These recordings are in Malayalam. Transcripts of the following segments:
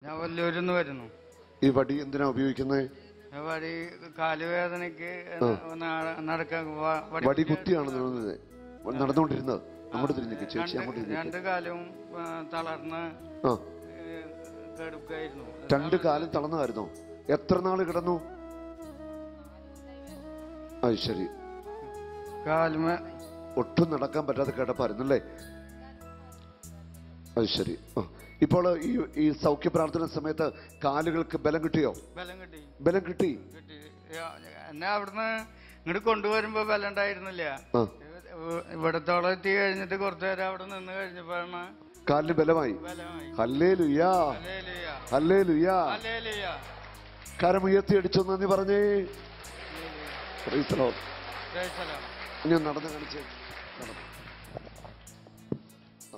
ഞാൻ വല്ലൂരിൽ നിന്ന് വരുന്നു ഈ വടി എന്തിനാ ഉപയോഗിക്കുന്നത് ഞാൻ വടി കാലുവേദനയ്ക്ക് ന- നടക്കാൻ വ- വടി വടി കുത്തിയാണ് നടന്നത് നടന്നുകൊണ്ടിരുന്നത് അങ്ങോട്ട് തിരിഞ്ഞിരിക്കും ചേച്ചി രണ്ട് അങ്ങോട്ട് തിരിഞ്ഞിരിക്കും രണ്ട് കാലും ആ, തളർന്ന് ആ ഏ, കിടക്കുകയായിരുന്നു രണ്ട് കാലം തളർന്നതായിരുന്നോ എത്ര നാള് കിടന്നു അത് ശരി കാലുമ ഒട്ടും നടക്കാൻ പറ്റാതെ കിടപ്പായിരുന്നു അല്ലേ അത് ശരി ആ. ഇപ്പോൾ ഈ ഈ സൗഖ്യ പ്രാർത്ഥന സമയത്ത് കാലുകൾക്ക് ബലം കിട്ടിയോ ബലം കിട്ടി ബലം കിട്ടി കിട്ടി യാ- എന്നെ അവിടുന്ന് ഇങ്ങോട്ട് കൊണ്ടുവരുമ്പോ ബലം ഉണ്ടായിരുന്നില്ല ആ ഇവ- ഇവിടത്തോളം എത്തി കഴിഞ്ഞിട്ട് കുറച്ചു നേരം അവിടെ നിന്ന് കഴിഞ്ഞപ്പോഴാണ് കാലിന് ബലമായി ബലമായി ഹല്ലേ ലുയാ ഹല്ലേലൂയ. ഹല്ലേ ലുയാ ഹല്ലേലൂയ. കരമുയർത്തി അടിച്ചു നന്ദി പറഞ്ഞേ Praise the Lord. Praise the Lord. ഇനി ഒന്ന് നടന്ന് കാണിച്ചേ നടന്ന്. ആ.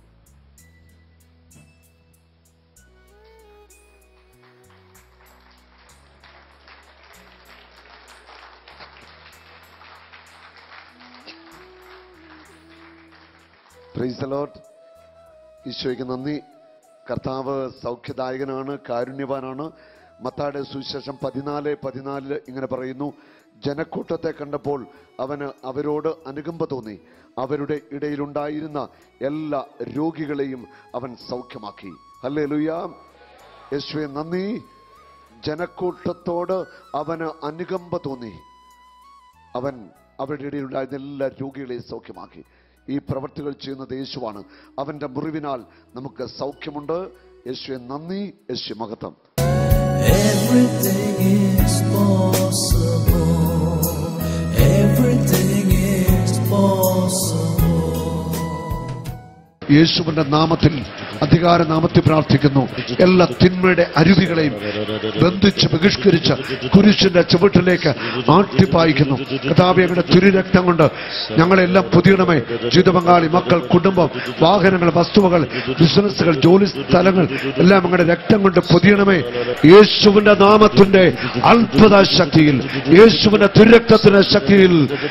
Praise the Lord. ഈശോയ്ക്ക് നന്ദി കർത്താവ് സൗഖ്യദായകനാണ് കാരുണ്യവാനാണ് മത്തായുടെ സുവിശേഷം പതിനാല് പതിനാലില് ഇങ്ങനെ പറയുന്നു ജനക്കൂട്ടത്തെ കണ്ടപ്പോൾ അവന് അവരോട് അനുകമ്പ തോന്നി അവരുടെ ഇടയിലുണ്ടായിരുന്ന എല്ലാ രോഗികളെയും അവൻ സൗഖ്യമാക്കി അല്ലേ ലുയാ യേശുവെ നന്ദി ജനക്കൂട്ടത്തോട് അവന് അനുകമ്പ തോന്നി അവൻ അവരുടെ ഇടയിലുണ്ടായിരുന്ന എല്ലാ രോഗികളെയും സൗഖ്യമാക്കി ഈ പ്രവർത്തികൾ ചെയ്യുന്നത് യേശുവാണ് അവന്റെ മുറിവിനാൽ നമുക്ക് സൗഖ്യമുണ്ട് യേശുവെ നന്ദി യേശു മഹത്വം Everything is possible. Everything is possible. യേശുവിന്റെ നാമത്തിൽ അധികാര നാമത്തിൽ പ്രാർത്ഥിക്കുന്നു എല്ലാ തിന്മയുടെ അരുവികളെയും ബന്ധിച്ച് ബഹിഷ്കരിച്ച് കുരിശിന്റെ ചുവട്ടിലേക്ക് ആട്ടിപ്പായിക്കുന്നു കഥാപി ഞങ്ങളുടെ തിരുരക്തം കൊണ്ട് ഞങ്ങളെല്ലാം പുതിയണമേ ജീവിത പങ്കാളി മക്കൾ കുടുംബം വാഹനങ്ങൾ വസ്തുവകൾ ബിസിനസ്സുകൾ ജോലി സ്ഥലങ്ങൾ എല്ലാം ഞങ്ങളുടെ രക്തം കൊണ്ട് പൊതിയണമേ യേശുവിന്റെ നാമത്തിന്റെ അത്ഭുത ശക്തിയിൽ യേശുവിന്റെ തിരുരക്തത്തിന്റെ ശക്തിയിൽ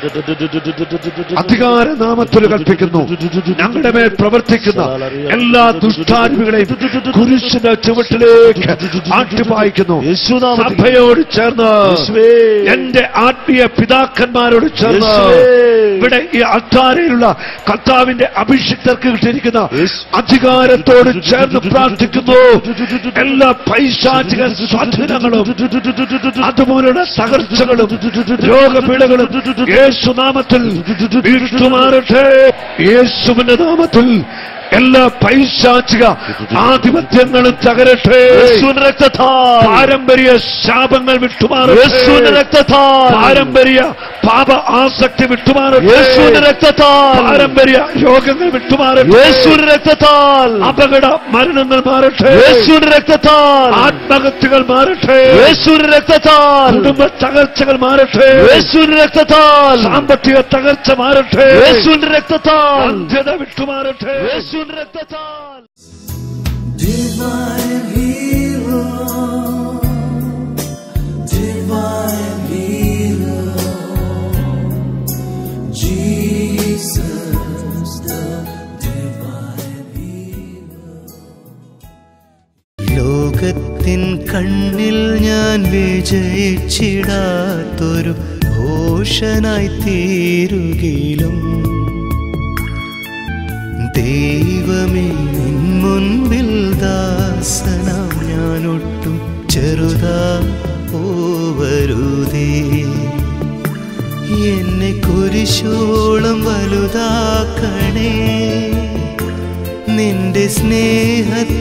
അധികാര നാമത്തിൽ കൽപ്പിക്കുന്നു ഞങ്ങളുടെ മേൽ പ്രവർത്തിക്കുന്ന എല്ലാ ദുഷ്ടാരുവികളെയും കുരിശിന്റെ ചുവട്ടിലേക്ക് ആട്ടിപ്പായിക്കുന്നു സഭയോട് ചേർന്ന് എന്റെ ആത്മീയ പിതാക്കന്മാരോട് ചേർന്ന് ഇവിടെ ഈ അൾത്താരയിലുള്ള കർത്താവിന്റെ അഭിഷിക്തർക്ക് കിട്ടിയിരിക്കുന്ന അധികാരത്തോട് ചേർന്ന് പ്രാർത്ഥിക്കുന്നു എല്ലാ പൈശാചിക സ്വാധീനങ്ങളും അതുപോലുള്ള തകർച്ചകളും രോഗപീഠകളും യേശുനാമത്തിൽ വീഴ്ത്തുമാറട്ടെ യേശുവിന്റെ നാമത്തിൽ എല്ലാ പൈശാചിക ആധിപത്യങ്ങളും തകരട്ടെ പാരമ്പര്യ ശാപങ്ങൾ വിട്ടുമാറട്ടെ പാരമ്പര്യ പാപ ആസക്തി വിട്ടുമാറട്ടെ പാരമ്പര്യ രോഗങ്ങൾ വിട്ടുമാറട്ടെ അപകട മരണങ്ങൾ മാറട്ടെ രക്തത്താൽ ആത്മഹത്യകൾ മാറട്ടെ രക്തത്താൽ കുടുംബ തകർച്ചകൾ മാറട്ടെ രക്തത്താൽ സാമ്പത്തിക തകർച്ച മാറട്ടെ രക്തത്താൽ അന്ധത വിട്ടുമാറട്ടെ രക്തത്താൽ Divine healer, divine healer, Jesus, the divine healer. ലോകത്തിൻ കണ്ണിൽ ഞാൻ വിജയിച്ചിടാത്തൊരു ഭൂഷനായി തീരുകയിലും ദൈവമേ നിൻ മുൻപിൽ ദാസനാം ഞാനൊട്ടും ചെറുതാ പോവരുതേ എന്നെ കുരിശോളം വലുതാക്കണേ നിന്റെ സ്നേഹത്തിൽ